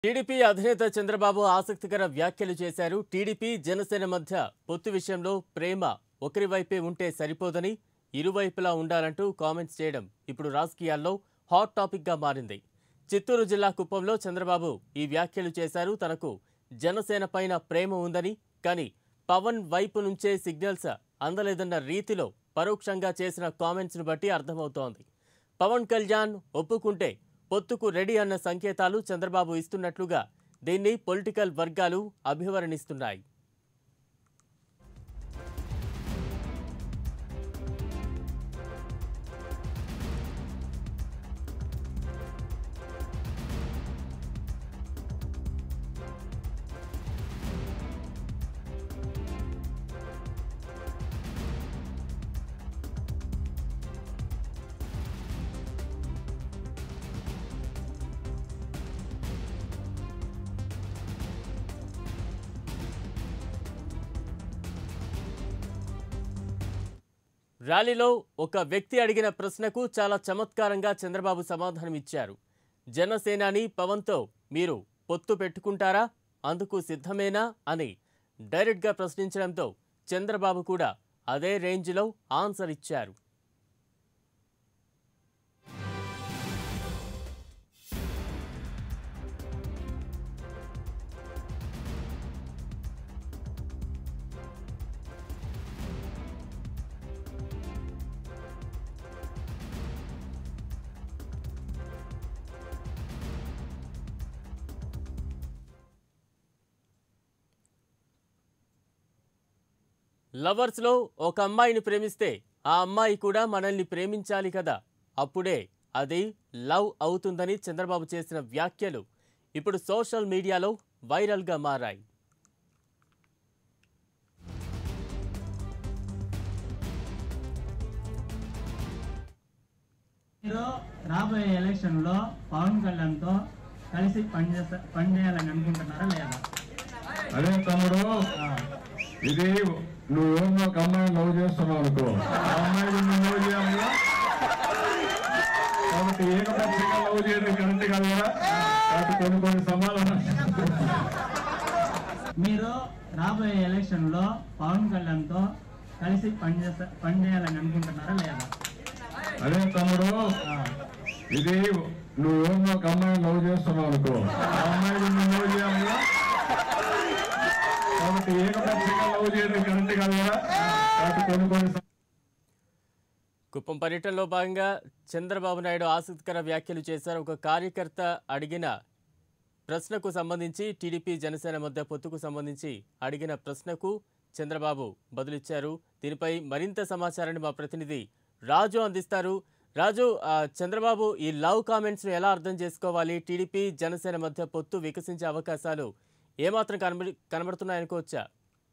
TDP అధినేత చంద్రబాబు ఆసక్తికర వ్యాఖ్యలు చేశారు టీడీపీ జనసేన మధ్య పొత్తు విషయంలో ప్రేమ ఒకరి వైపే ఉంటే సరిపోదని ఇరువైపులా ఉండాలంటూ కామెంట్స్ చేయడం ఇప్పుడు రాజకీయాల్లో హాట్ టాపిక్ గా మారింది చిత్తూరు జిల్లా కుప్పంలో చంద్రబాబు ఈ వ్యాఖ్యలు చేశారు తనకు జనసేన పైన ప్రేమ ఉందని కానీ పవన్ వైపు నుంచే సిగ్నల్స్ అందలేదన్న రీతిలో పరోక్షంగా చేసిన కామెంట్స్ ను బట్టి అర్థమవుతోంది పవన్ కళ్యాణ్ ఒప్పుకుంటే పొత్తుకు రెడీ అన్న సంకేతాలు చంద్రబాబు ఇస్తున్నట్లుగా దీన్ని పొలిటికల్ వర్గాలు అభివర్ణిస్తున్నాయి ర్యాలీలో ఒక వ్యక్తి అడిగిన ప్రశ్నకు చాలా చమత్కారంగా చంద్రబాబు సమాధానం ఇచ్చారు జనసేనాని పవన్తో మీరు పొత్తు పెట్టుకుంటారా అందుకు సిద్ధమేనా అని డైరెక్ట్గా ప్రశ్నించడంతో చంద్రబాబు కూడా అదే రేంజ్లో ఆన్సర్ ఇచ్చారు లవర్స్లో ఒక అమ్మాయిని ప్రేమిస్తే ఆ అమ్మాయి కూడా మనల్ని ప్రేమించాలి కదా అప్పుడే అది లవ్ అవుతుందని చంద్రబాబు చేసిన వ్యాఖ్యలు ఇప్పుడు సోషల్ మీడియాలో వైరల్గా మారాయి మీరు రాబోయే ఎలక్షన్ లో పవన్ కళ్యాణ్ తో కలిసి పనిచేస్తా పనిచేయాలని అనుకుంటున్నారా లేదా అదే తమ్ముడు ఆ, ఇది నువ్వు ఎవరినో ఒక అమ్మాయిని లవ్ చేస్తున్నావు అనుకో ఆ అమ్మాయి నిన్ను లవ్ చేయాలిగా కాబట్టి ఏకపక్షంగా లవ్ చేయడం కరెక్ట్ కాదు కదా కాబట్టి కొన్ని కొన్ని సమాధానం మీరు రాబోయే ఎలక్షన్ లో పవన్ కళ్యాణ్ తో కలిసి పనిచేస్తా పనిచేయాలని అనుకుంటున్నారా లేదా అదే తమ్ముడు ఆ, ఇది నువ్వు ఎవరినో ఒక అమ్మాయిని లవ్ చేస్తున్నావు అనుకో ఆ అమ్మాయి నిన్ను లవ్ చేయాలిగా కాబట్టి ఏకపక్షంగా లవ్ చేయడం కరెక్ట్ కాదు కదా కాబట్టి కొన్ని కొన్ని కుప్పం పర్యటనలో భాగంగా చంద్రబాబు నాయుడు ఆసక్తికర వ్యాఖ్యలు చేశారు ఒక కార్యకర్త అడిగిన ప్రశ్నకు సంబంధించి టీడీపీ జనసేన మధ్య పొత్తుకు సంబంధించి అడిగిన ప్రశ్నకు చంద్రబాబు బదులిచ్చారు దీనిపై మరింత సమాచారాన్ని మా ప్రతినిధి రాజు అందిస్తారు రాజు ఆ, చంద్రబాబు ఈ లవ్ కామెంట్స్ను ఎలా అర్థం చేసుకోవాలి టీడీపీ జనసేన మధ్య పొత్తు వికసించే అవకాశాలు ఏమాత్రం కనబడి కనబడుతున్నాయనుకోవచ్చా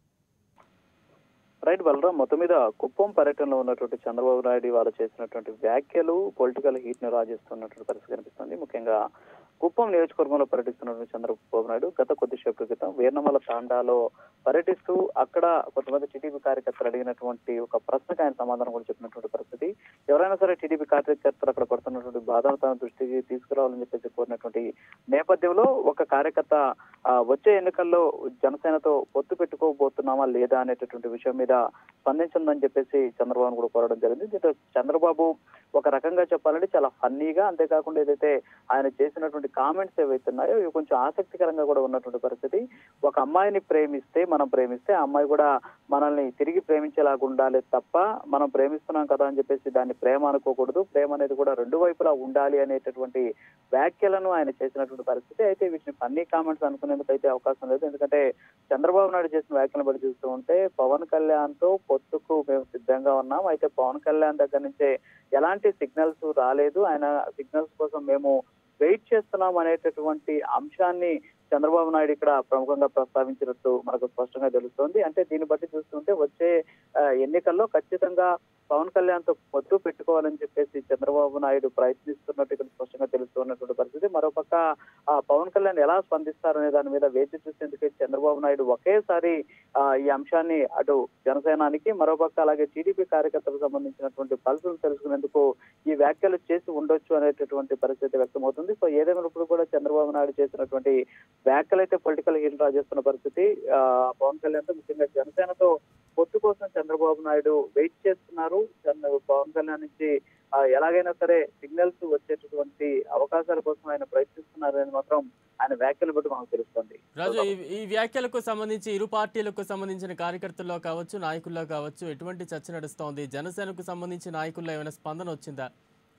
రైట్ బలరాం మొత్తం మీద కుప్పం పర్యటనలో ఉన్నటువంటి చంద్రబాబు నాయుడు వాళ్ళు చేసినటువంటి వ్యాఖ్యలు పొలిటికల్ హీట్ ని రాజేస్తున్నటువంటి పరిస్థితి కనిపిస్తుంది ముఖ్యంగా కుప్పం నియోజకవర్గంలో పర్యటిస్తున్నటువంటి చంద్రబాబు నాయుడు గత కొద్దిసేపటి క్రితం వీర్నమల తాండాలో పర్యటిస్తూ అక్కడ కొంతమంది టీడీపీ కార్యకర్తలు అడిగినటువంటి ఒక ప్రశ్నకు ఆయన సమాధానం కూడా చెప్పినటువంటి పరిస్థితి ఎవరైనా సరే టీడీపీ కార్యకర్తలు అక్కడ పడుతున్నటువంటి బాధను తన దృష్టికి తీసుకురావాలని చెప్పేసి కోరినటువంటి నేపథ్యంలో ఒక కార్యకర్త ఆ, వచ్చే ఎన్నికల్లో జనసేనతో పొత్తు పెట్టుకోబోతున్నామా లేదా అనేటటువంటి విషయం మీద స్పందించిందని చెప్పేసి చంద్రబాబు కూడా కోరడం జరిగింది దీంతో చంద్రబాబు ఒక రకంగా చెప్పాలంటే చాలా ఫన్నీగా అంతేకాకుండా ఏదైతే ఆయన చేసినటువంటి కామెంట్స్ ఏవైతే ఉన్నాయో ఇవి కొంచెం ఆసక్తికరంగా కూడా ఉన్నటువంటి పరిస్థితి ఒక అమ్మాయిని ప్రేమిస్తే మనం ప్రేమిస్తే ఆ అమ్మాయి కూడా మనల్ని తిరిగి ప్రేమించేలాగా ఉండాలి తప్ప మనం ప్రేమిస్తున్నాం కదా అని చెప్పేసి దాన్ని ప్రేమ అనుకోకూడదు ప్రేమ అనేది కూడా రెండు వైపులా ఉండాలి అనేటటువంటి వ్యాఖ్యలను ఆయన చేసినటువంటి పరిస్థితి అయితే వీటిని ఫన్నీ కామెంట్స్ అనుకునేందుకు అయితే అవకాశం లేదు ఎందుకంటే చంద్రబాబు నాయుడు చేసిన వ్యాఖ్యలను బట్టి చూస్తూ ఉంటే పవన్ కళ్యాణ్ తో పొత్తుకు మేము సిద్ధంగా ఉన్నాం అయితే పవన్ కళ్యాణ్ దగ్గర నుంచే ఎలాంటి సిగ్నల్స్ రాలేదు ఆయన సిగ్నల్స్ కోసం మేము వెయిట్ చేస్తున్నాం అనేటటువంటి అంశాన్ని చంద్రబాబు నాయుడు ఇక్కడ ప్రముఖంగా ప్రస్తావించినట్టు మనకు స్పష్టంగా తెలుస్తోంది అంటే దీన్ని బట్టి చూస్తుంటే వచ్చే ఆ, ఎన్నికల్లో ఖచ్చితంగా పవన్ కళ్యాణ్ తో పొత్తు పెట్టుకోవాలని చెప్పేసి చంద్రబాబు నాయుడు ప్రయత్నిస్తున్నట్టు ఇక్కడ స్పష్టంగా తెలుస్తున్నటువంటి పరిస్థితి మరోపక్క ఆ పవన్ కళ్యాణ్ ఎలా స్పందిస్తారనే దాని మీద వేచి చూసేందుకే చంద్రబాబు నాయుడు ఒకేసారి ఆ, ఈ అంశాన్ని అటు జనసేనానికి మరోపక్క అలాగే టీడీపీ కార్యకర్తలకు సంబంధించినటువంటి పల్సులు తెలుసుకునేందుకు ఈ వ్యాఖ్యలు చేసి ఉండొచ్చు అనేటటువంటి పరిస్థితి వ్యక్తమవుతుంది కనిపిస్తుంది సో ఏదేమైనప్పుడు కూడా చంద్రబాబు నాయుడు చేసినటువంటి వ్యాఖ్యలు అయితే పొలిటికల్ హీల్ రాజేస్తున్న పరిస్థితి ఆ, పవన్ కళ్యాణ్ తో ముఖ్యంగా జనసేనతో పొత్తు కోసం చంద్రబాబు నాయుడు వెయిట్ చేస్తున్నారు చంద్ర- పవన్ కళ్యాణ్ నుంచి ఆ, ఎలాగైనా సరే సిగ్నల్స్ వచ్చేటటువంటి అవకాశాల కోసం ఆయన ప్రయత్నిస్తున్నారు అని మాత్రం ఆయన వ్యాఖ్యలు బట్టి మనకు తెలుస్తుంది రాజు ఈ ఈ వ్యాఖ్యలకు సంబంధించి ఇరు పార్టీలకు సంబంధించిన కార్యకర్తల్లో కావచ్చు నాయకుల్లో కావచ్చు ఎటువంటి చర్చ నడుస్తోంది జనసేనకు సంబంధించి నాయకుల్లో ఏమైనా స్పందన వచ్చిందా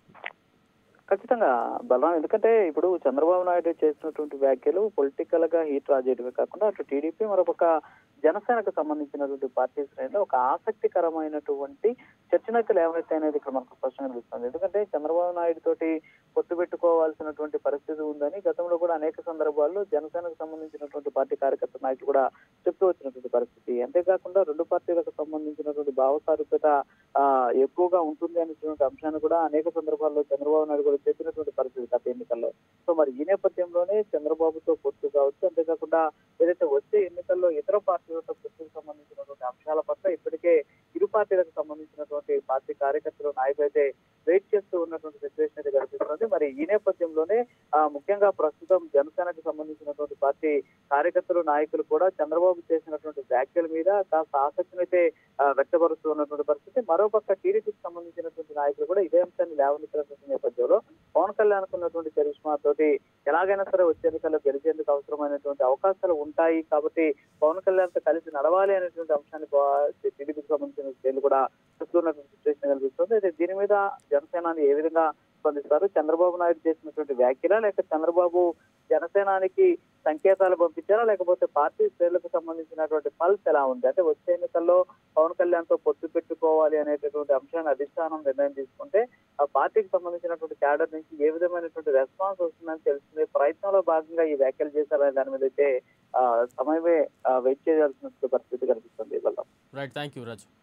ఖచ్చితంగా బలరాం ఎందుకంటే ఇప్పుడు చంద్రబాబు నాయుడు చేసినటువంటి వ్యాఖ్యలు పొలిటికల్ గా హీట్ రాజేయడమే కాకుండా అటు టీడీపీ మరొక జనసేనకు సంబంధించినటువంటి పార్టీ శ్రేణిలో ఒక ఆసక్తికరమైనటువంటి చర్చనకులు ఏమైతే అనేది ఇక్కడ మనకు స్పష్టంగా తెలుస్తుంది ఎందుకంటే చంద్రబాబు నాయుడు తోటి పొత్తు పెట్టుకోవాల్సినటువంటి పరిస్థితి ఉందని గతంలో కూడా అనేక సందర్భాల్లో జనసేనకు సంబంధించినటువంటి పార్టీ కార్యకర్త నాయకులు కూడా చెప్తూ వచ్చినటువంటి పరిస్థితి అంతేకాకుండా రెండు పార్టీలకు సంబంధించినటువంటి భావ సారూప్యత ఆ, ఎక్కువగా ఉంటుంది అనేటువంటి అంశాన్ని కూడా అనేక సందర్భాల్లో చంద్రబాబు నాయుడు కూడా చెప్పినటువంటి పరిస్థితి గత ఎన్నికల్లో సో మరి ఈ నేపథ్యంలోనే చంద్రబాబుతో పొత్తు కావచ్చు అంతేకాకుండా ఏదైతే వచ్చే ఎన్నికల్లో ఇతర పార్టీలతో పొత్తుకు సంబంధించినటువంటి అంశాల పట్ల ఇప్పటికే ఇరు పార్టీలకు సంబంధించినటువంటి పార్టీ కార్యకర్తలు నాయకులు అయితే వెయిట్ చేస్తూ ఉన్నటువంటి సిచ్యువేషన్ అయితే కనిపిస్తుంది మరి ఈ నేపథ్యంలోనే ఆ, ముఖ్యంగా ప్రస్తుతం జనసేనకు సంబంధించినటువంటి పార్టీ కార్యకర్తలు నాయకులు కూడా చంద్రబాబు చేసినటువంటి వ్యాఖ్యల మీద కాస్త ఆసక్తిని అయితే ఆ, వ్యక్తపరుస్తూ ఉన్నటువంటి పరిస్థితి మరోపక్క టీడీపీకి సంబంధించినటువంటి నాయకులు కూడా ఇదే అంశాన్ని లేవనెత్తినటువంటి నేపథ్యంలో పవన్ కళ్యాణ్ ఉన్నటువంటి చరిష్మా తోటి ఎలాగైనా సరే వచ్చే ఎన్నికల్లో గెలిచేందుకు అవసరమైనటువంటి అవకాశాలు ఉంటాయి కాబట్టి పవన్ కళ్యాణ్ తో కలిసి నడవాలి అనేటువంటి అంశాన్ని టీడీపీకి సంబంధించిన శ్రేణులు కూడా చెప్తున్నటువంటి సిచ్యువేషన్ కనిపిస్తుంది అయితే దీని మీద జనసేనాని ఏ విధంగా స్పందిస్తారు చంద్రబాబు నాయుడు చేసినటువంటి వ్యాఖ్యల లేక చంద్రబాబు జనసేనానికి సంకేతాలు పంపించారా లేకపోతే పార్టీ శ్రేణులకు సంబంధించినటువంటి పల్స్ ఎలా ఉంది అంటే వచ్చే ఎన్నికల్లో పవన్ కళ్యాణ్ తో పొత్తు పెట్టుకోవాలి అనేటటువంటి అంశాన్ని అధిష్టానం నిర్ణయం తీసుకుంటే ఆ పార్టీకి సంబంధించినటువంటి క్యాడర్ నుంచి ఏ విధమైనటువంటి రెస్పాన్స్ వస్తుందని తెలుసుకునే ప్రయత్నంలో భాగంగా ఈ వ్యాఖ్యలు చేశారనే దాని మీద అయితే ఆ, సమయమే వెయిట్ చేయాల్సిన పరిస్థితి కనిపిస్తుంది వల్ల రైట్ థ్యాంక్ యూ రాజు